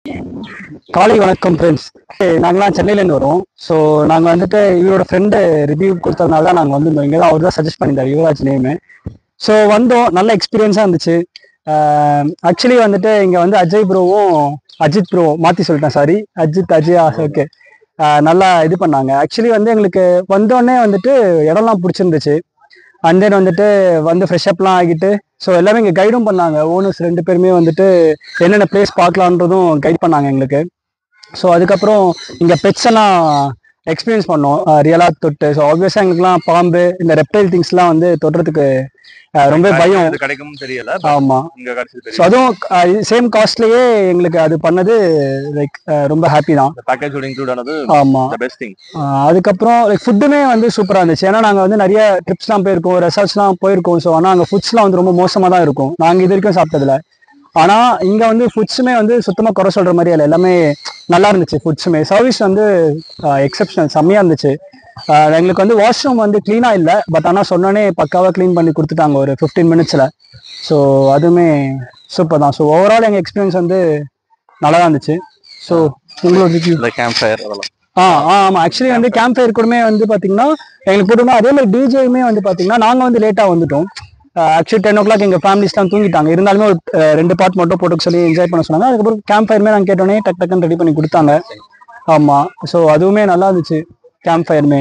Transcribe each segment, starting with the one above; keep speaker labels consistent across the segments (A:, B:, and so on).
A: காலை வணக்கம் ஃப்ரெண்ட்ஸ் நாங்களாம் சென்னையிலேருந்து வரோம் ஸோ நாங்கள் வந்துட்டு இவரோட ஃப்ரெண்டு ரிவ்யூ கொடுத்ததுனால தான் நாங்கள் வந்திருந்தோம் இங்கே தான் அவர் தான் சஜஸ்ட் பண்ணியிருந்தார் யுவராஜ் நேமு ஸோ வந்தோம் நல்ல எக்ஸ்பீரியன்ஸாக இருந்துச்சு ஆக்சுவலி வந்துட்டு இங்கே வந்து அஜய் ப்ரோவும் அஜித் ப்ரோ மாற்றி சொல்லிட்டேன் சாரி அஜித் அஜய் ஓகே நல்லா இது பண்ணாங்க ஆக்சுவலி வந்து எங்களுக்கு வந்தோடனே வந்துட்டு இடம்லாம் பிடிச்சிருந்துச்சு அண்ட் தென் வந்துட்டு வந்து ஃப்ரெஷ் அப்லாம் ஆகிட்டு ஸோ எல்லாமே இங்கே கைடும் பண்ணாங்க ஓனர்ஸ் ரெண்டு பேருமே வந்துட்டு என்னென்ன பிளேஸ் பார்க்கலான்றதும் கைட் பண்ணாங்க எங்களுக்கு ஸோ அதுக்கப்புறம் இங்கே பெட்ஸ் எல்லாம் எக்ஸ்பீரியன்ஸ் பண்ணோம் ரியலாக தொட்டு ஸோ ஆப்வியஸாக எங்களுக்குலாம் பாம்பு இந்த ரெப்டைல் திங்ஸ்லாம் வந்து தொடுறதுக்கு அஹ், ரொம்ப பயம்
B: இது கிடைக்கும் தெரியல but
A: ஆமா
B: இங்க கிடைச்சது
A: ஸோ அதுவும் சேம் காஸ்ட்லயே எங்களுக்கு அது பண்ணது லைக் ரொம்ப ஹாப்பி தான்
B: பேக்கேஜ் இன்க்ளூட் ஆனது
A: ஆமா
B: த பெஸ்ட் திங்
A: ஆஹ் அதுக்கப்புறம் லைக் ஃபுட்டுமே வந்து சூப்பராக இருந்துச்சு ஏன்னா நாங்கள் வந்து நிறைய ட்ரிப்ஸ்லாம் போயிருக்கோம் ரெசார்ட்ஸ்லாம் போயிருக்கோம் ஸோ ஆனால் அங்கே ஃபுட்ஸ்லாம் வந்து ரொம்ப மோசமாக தான் இருக்கும் நாங்கள் இது வரைக்கும் சாப்பிட்டதில்ல ஆனால் இங்கே வந்து ஃபுட்ஸுமே வந்து சுத்தமாக குறை சொல்கிற மாதிரி இல்லை எல்லாமே நல்லா இருந்துச்சு ஃபுட்ஸுமே சர்வீஸ் வந்து எக்ஸப்ஷனல் செம்மையாக இருந்துச்சு ஆஹ் எங்களுக்கு வந்து வாஷ்ரூம் வந்து க்ளீனாக இல்லை பட் ஆனால் சொன்னோன்னே பக்காவாக க்ளீன் பண்ணி கொடுத்துட்டாங்க ஒரு ஃபிஃப்டீன் மினிட்ஸில் ஸோ அதுவுமே சூப்பர் தான் ஸோ ஓவரால் எங்கள் எக்ஸ்பீரியன்ஸ் வந்து நல்லா தான் இருந்துச்சு ஸோ உங்களோட ரிவ்யூ
B: இந்த கேம்ப் ஃபயர் அதெல்லாம்
A: ஆ ஆ ஆமா ஆக்சுவலி வந்து கேம்ப் ஃபயர் கூடமே வந்து பாத்தீங்கன்னா எங்களுக்கு போட்டோம்னா அதே மாதிரி டிஜேயுமே வந்து பாத்தீங்கன்னா நாங்க வந்து லேட்டா வந்துட்டோம் ஆக்சுவலி டென் ஓ கிளாக் எங்க ஃபேமிலிஸ்லாம் தூங்கிட்டாங்க இருந்தாலுமே ஒரு அஹ், ரெண்டு பார்ட் மட்டும் போட்டு சொல்லி என்ஜாய் பண்ண சொன்னாங்க அதுக்கப்புறம் கேம்ப் ஃபயருமே நாங்கள் கேட்டோன்னே டக் டக்குன்னு ரெடி பண்ணி கொடுத்தாங்க ஆமா ஸோ அதுவுமே நல்லா இருந்துச்சு கேம்ப் ஃபயருமே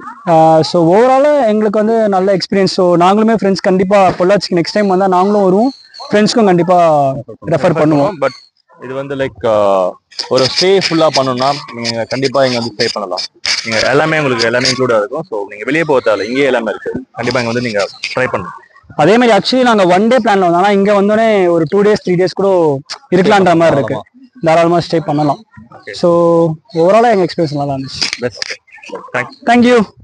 A: ஸோ ஓவராலாக எங்களுக்கு வந்து நல்ல எக்ஸ்பீரியன்ஸ் ஸோ நாங்களுமே ஃப்ரெண்ட்ஸ் கண்டிப்பாக பொள்ளாச்சிக்கு நெக்ஸ்ட் டைம் வந்தால் நாங்களும் வருவோம் ஃப்ரெண்ட்ஸ்க்கும் கண்டிப்பாக ரெஃபர் பண்ணுவோம்
B: பட் இது வந்து லைக் ஒரு ஸ்டே ஃபுல்லா பண்ணணும்னா நீங்க கண்டிப்பா இங்க வந்து ஸ்டே பண்ணலாம் நீங்க எல்லாமே உங்களுக்கு எல்லாமே இன்க்ளூடா இருக்கும் ஸோ நீங்க வெளியே போக தேவையில்ல இங்கேயே எல்லாமே இருக்கு கண்டிப்பா இங்க வந்து நீங்க ட்ரை பண்ணணும்
A: அதே மாதிரி ஆக்சுவலி நாங்க ஒன் டே பிளான்ல வந்தோம் ஆனா இங்க வந்தோடனே ஒரு டூ டேஸ் த்ரீ டேஸ் கூட இருக்கலான்ற மாதிரி இருக்கு தாராளமா ஸ்டே பண்ணலாம்
B: Okay.
A: ஸோ ஓவராலா எங்க எக்ஸ்பீரியன்ஸ் நல்லா இருந்துச்சு
B: பெஸ்ட் தேங்க்ஸ்
A: தேங்க்யூ